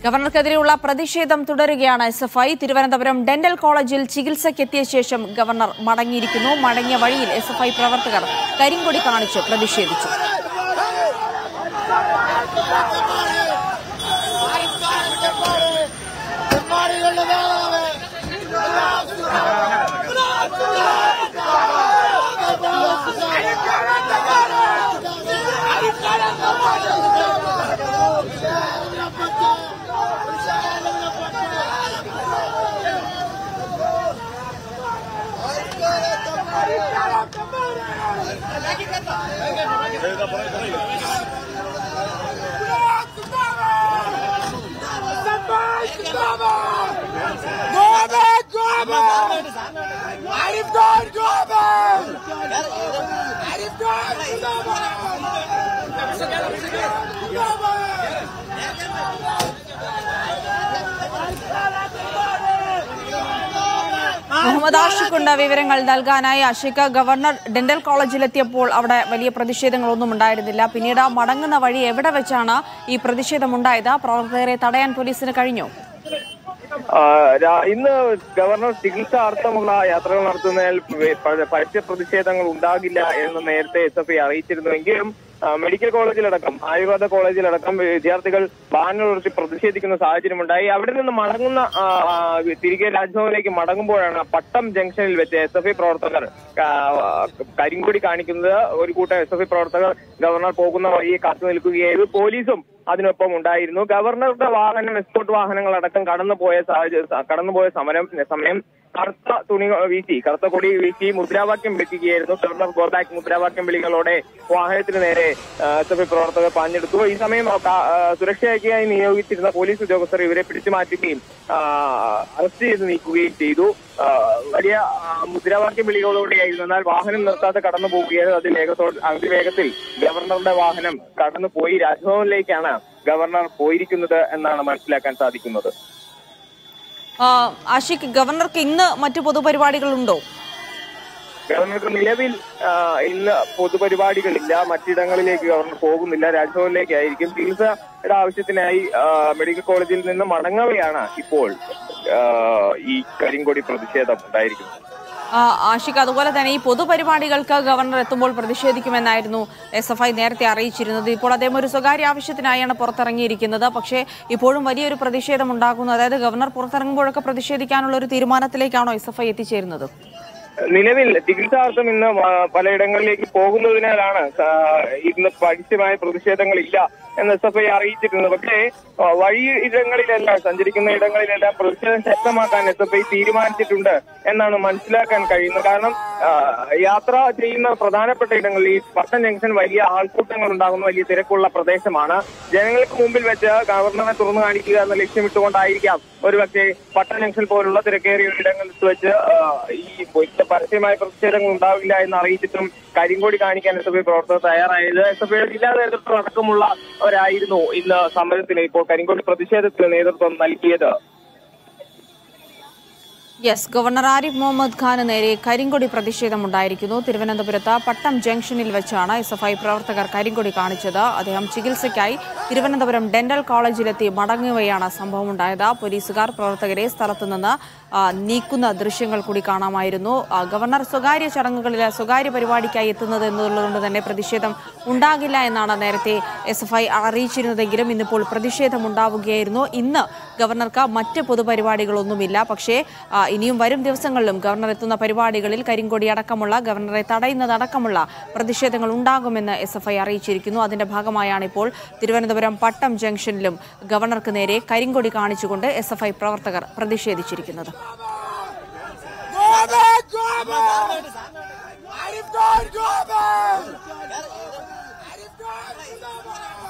ഗവർണർക്കെതിരെയുള്ള പ്രതിഷേധം തുടരുകയാണ് S F I Thiruvananthapuram dental കോളേജിൽ ചികിത്സയ്ക്കെത്തിയ ശേഷം ഗവർണർ മടങ്ങിയിരിക്കുന്നു മടങ്ങിയ വഴിയിൽ എസ് എഫ് ഐ പ്രവർത്തകർ കരിങ്കൊടി കാണിച്ച് പ്രതിഷേധിച്ചു മുഹമ്മദ് ആഷിഖുണ്ട് വിവരങ്ങൾ നൽകാനായി ആഷിഖ് ഗവർണർ ഡെന്റൽ കോളേജിലെത്തിയപ്പോൾ അവിടെ വലിയ പ്രതിഷേധങ്ങളൊന്നും ഉണ്ടായിരുന്നില്ല പിന്നീട് ആ മടങ്ങുന്ന വഴി എവിടെ വെച്ചാണ് ഈ പ്രതിഷേധമുണ്ടായത് പ്രവർത്തകരെ തടയാൻ പോലീസിന് കഴിഞ്ഞു ആ, രാ- ഇന്ന് ഗവർണർ ചികിത്സാർത്ഥമുള്ള യാത്രകൾ നടത്തുന്നതിൽ വെ- പ- പരസ്യ പ്രതിഷേധങ്ങൾ ഉണ്ടാകില്ല എന്ന് നേരത്തെ എസ് എഫ് ഐ അറിയിച്ചിരുന്നുവെങ്കിലും ആ, മെഡിക്കൽ കോളേജിലടക്കം ആയുർവേദ കോളേജിലടക്കം വിദ്യാർത്ഥികൾ ബാനർ ഉയർത്തി പ്രതിഷേധിക്കുന്ന സാഹചര്യമുണ്ടായി അവിടെ നിന്ന് മടങ്ങുന്ന ആ, ആ, തിരികെ രാജ്ഭവനിലേക്ക് മടങ്ങുമ്പോഴാണ് പട്ടം ജംഗ്ഷനിൽ വെച്ച് എസ് എഫ് ഐ പ്രവർത്തകർ ആ, കരിങ്കൊടി കാണിക്കുന്നത് ഒരു കൂട്ടം എസ് എഫ് ഐ പ്രവർത്തകർ ഗവർണർ പോകുന്ന വഴിയെ കാത്തു നിൽക്കുകയായിരുന്നു പോലീസും അതിനൊപ്പം ഉണ്ടായിരുന്നു ഗവർണറുടെ വാഹനം എസ്കോട്ട് വാഹനങ്ങൾ അടക്കം കടന്നുപോയ സാഹചര്യം കടന്നുപോയ സമരം സമയം കറുത്ത തുണി വീശി കറുത്ത കൊടി വീശി മുദ്രാവാക്യം വിളിക്കുകയായിരുന്നു ഗവർണർ ഗോ ബാക്ക് മുദ്രാവാക്യം വിളികളോടെ വാഹനത്തിന് നേരെ എസ് എഫ് ഐ പ്രവർത്തകർ പാഞ്ഞെടുത്തു ഈ സമയം ആ, കാ- ആ, സുരക്ഷയ്ക്കായി നിയോഗിച്ചിരുന്ന പോലീസ് ഉദ്യോഗസ്ഥർ ഇവരെ പിടിച്ചു മാറ്റുകയും ആ, അറസ്റ്റ് ചെയ്ത് നീക്കുകയും ചെയ്തു ആ, വലിയ ആ, മുദ്രാവാക്യം വിളികളോടെയായിരുന്നു എന്നാൽ വാഹനം നിർത്താതെ കടന്നു പോവുകയായിരുന്നു അതിവേഗത്തോട് അതിവേഗത്തിൽ ഗവർണറുടെ വാഹനം കടന്നു പോയി രാജ്ഭവനിലേക്കാണ് ഗവർണർ പോയിരിക്കുന്നത് എന്നാണ് മനസ്സിലാക്കാൻ സാധിക്കുന്നത് ആ, ആഷിഖ് ഗവർണർക്ക് ഇന്ന് മറ്റു പൊതുപരിപാടികളുണ്ടോ ഗവർണർക്ക് നിലവിൽ ആ, ഇന്ന് പൊതുപരിപാടികളില്ല മറ്റിടങ്ങളിലേക്ക് ഗവർണർ പോകുന്നില്ല രാജ്ഭവനിലേക്കായിരിക്കും ചികിത്സയുടെ ആവശ്യത്തിനായി ആ, മെഡിക്കൽ കോളേജിൽ നിന്ന് മടങ്ങവെയാണ് ഇപ്പോൾ ആ, ഈ കരിങ്കൊടി പ്രതിഷേധം ഉണ്ടായിരിക്കുന്നത് ആ, ആഷിഖ് അതുപോലെ തന്നെ ഈ പൊതുപരിപാടികൾക്ക് ഗവർണർ എത്തുമ്പോൾ പ്രതിഷേധിക്കുമെന്നായിരുന്നു എസ് എഫ് ഐ നേരത്തെ അറിയിച്ചിരുന്നത് ഇപ്പോൾ അദ്ദേഹം ഒരു സ്വകാര്യ ആവശ്യത്തിനായാണ് പുറത്തിറങ്ങിയിരിക്കുന്നത് പക്ഷേ ഇപ്പോഴും വലിയൊരു പ്രതിഷേധം ഉണ്ടാകുന്നു അതായത് ഗവർണർ പുറത്തിറങ്ങുമ്പോഴൊക്കെ പ്രതിഷേധിക്കാനുള്ള ഒരു തീരുമാനത്തിലേക്കാണോ എസ് എഫ് ഐ എത്തിച്ചേരുന്നത് നിലവിൽ ചികിത്സാർത്ഥം ഇന്ന് മ- പലയിടങ്ങളിലേക്ക് പോകുന്നതിനാലാണ് സ- ഇന്ന് പരസ്യമായ പ്രതിഷേധങ്ങളില്ല എന്ന് എസ് എഫ് ഐ അറിയിച്ചിരുന്നത് പക്ഷേ ആ, വഴിയിടങ്ങളിലെല്ലാം സഞ്ചരിക്കുന്ന ഇടങ്ങളിലെല്ലാം പ്രതിഷേധം ശക്തമാക്കാൻ എസ് എഫ് ഐ തീരുമാനിച്ചിട്ടുണ്ട് എന്നാണ് മനസ്സിലാക്കാൻ കഴിയുന്നത് കാരണം ആ, യാത്ര ചെയ്യുന്ന പ്രധാനപ്പെട്ട ഇടങ്ങളിൽ ഈ പട്ടം ജംഗ്ഷൻ വലിയ ആൾക്കൂട്ടങ്ങൾ ഉണ്ടാകുന്ന വലിയ തിരക്കുള്ള പ്രദേശമാണ് ജനങ്ങൾക്ക് മുമ്പിൽ വെച്ച് ഗവർണറെ തുറന്നു കാണിക്കുക എന്ന ലക്ഷ്യമിട്ടുകൊണ്ടായിരിക്കാം ഒരുപക്ഷെ പട്ടം ജംഗ്ഷൻ പോലുള്ള തിരക്കേറിയ ഇടങ്ങളിൽ വെച്ച് ആ, ഈ വലിയ പരസ്യമായ പ്രതിഷേധങ്ങൾ ഉണ്ടാവില്ല എന്ന് അറിയിച്ചിട്ടും കരിങ്കോടി കാണിക്കാൻ എസ് എഫ് ഐ പ്രവർത്തകർ തയ്യാറായത് എസ് എഫ് ഐയുടെ ജില്ലാ നേതൃത്വം അടക്കമുള്ളവരായിരുന്നു ഇന്ന് സമരത്തിന് ഇപ്പോൾ കരിങ്കോടി പ്രതിഷേധത്തിന് നേതൃത്വം നൽകിയത് യെസ് ഗവർണർ ആരിഫ് മുഹമ്മദ് ഖാന് നേരെ കരിങ്കൊടി പ്രതിഷേധമുണ്ടായിരിക്കുന്നു തിരുവനന്തപുരത്ത് പട്ടം ജംഗ്ഷനിൽ വെച്ചാണ് എസ് എഫ് ഐ പ്രവർത്തകർ കരിങ്കൊടി കാണിച്ചത് അദ്ദേഹം ചികിത്സയ്ക്കായി തിരുവനന്തപുരം ഡെന്റൽ കോളേജിലെത്തി മടങ്ങുകയാണ് സംഭവമുണ്ടായത് പോലീസുകാർ പ്രവർത്തകരെ സ്ഥലത്തു നിന്ന് ആ, നീക്കുന്ന ദൃശ്യങ്ങൾ കൂടി കാണാമായിരുന്നു ആ, ഗവർണർ സ്വകാര്യ ചടങ്ങുകളിൽ സ്വകാര്യ പരിപാടിക്കായി എത്തുന്നത് എന്നുള്ളതുകൊണ്ട് തന്നെ പ്രതിഷേധം ഉണ്ടാകില്ല എന്നാണ് നേരത്തെ എസ് എഫ് ഐ അറിയിച്ചിരുന്നതെങ്കിലും ഇന്നിപ്പോൾ പ്രതിഷേധം ഉണ്ടാവുകയായിരുന്നു ഇന്ന് ഗവർണർക്ക് മറ്റ് പൊതുപരിപാടികളൊന്നുമില്ല പക്ഷേ ആ, ഇനിയും വരും ദിവസങ്ങളിലും ഗവർണർ എത്തുന്ന പരിപാടികളിൽ കരിങ്കൊടി അടക്കമുള്ള ഗവർണറെ തടയുന്നതടക്കമുള്ള പ്രതിഷേധങ്ങൾ ഉണ്ടാകുമെന്ന് എസ് എഫ് ഐ അറിയിച്ചിരിക്കുന്നു അതിന്റെ ഭാഗമായാണ് ഇപ്പോൾ തിരുവനന്തപുരം പട്ടം ജംഗ്ഷനിലും ഗവർണർക്ക് നേരെ കരിങ്കൊടി കാണിച്ചുകൊണ്ട് എസ് എഫ് ഐ പ്രവർത്തകർ പ്രതിഷേധിച്ചിരിക്കുന്നത് Arif Gol, Gol! Arif Gol!